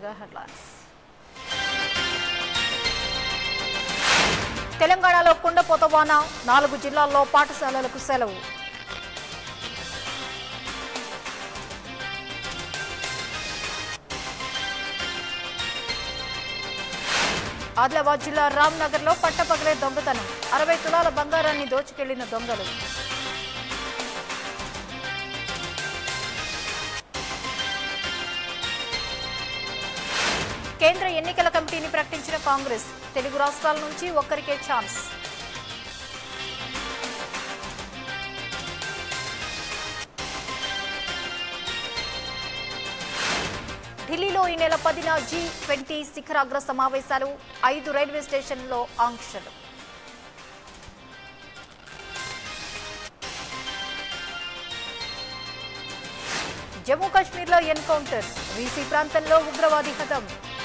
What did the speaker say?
ముందుగా హెడ్లైన్స్ తెలంగాణలో కుండపోత వాన నాలుగు జిల్లాల్లో పాఠశాలలకు సెలవు ఆదిలాబాద్ జిల్లా రామ్నగర్ లో పట్టపగలే దొంగతనం అరవై తులాల బంగారాన్ని దోచుకెళ్లిన దొంగలు కేంద్ర ఎన్నికల కమిటీని ప్రకటించిన కాంగ్రెస్ తెలుగు రాష్ట్రాల నుంచి ఒక్కరికే ఛాన్స్ ఢిల్లీలో ఈ నెల పదిన జీ ట్వంటీ శిఖరాగ్ర సమావేశాలు ఐదు రైల్వే స్టేషన్లో ఆంక్షలు జమ్మూ కాశ్మీర్లో ఎన్కౌంటర్ వీసీ ప్రాంతంలో ఉగ్రవాది హతం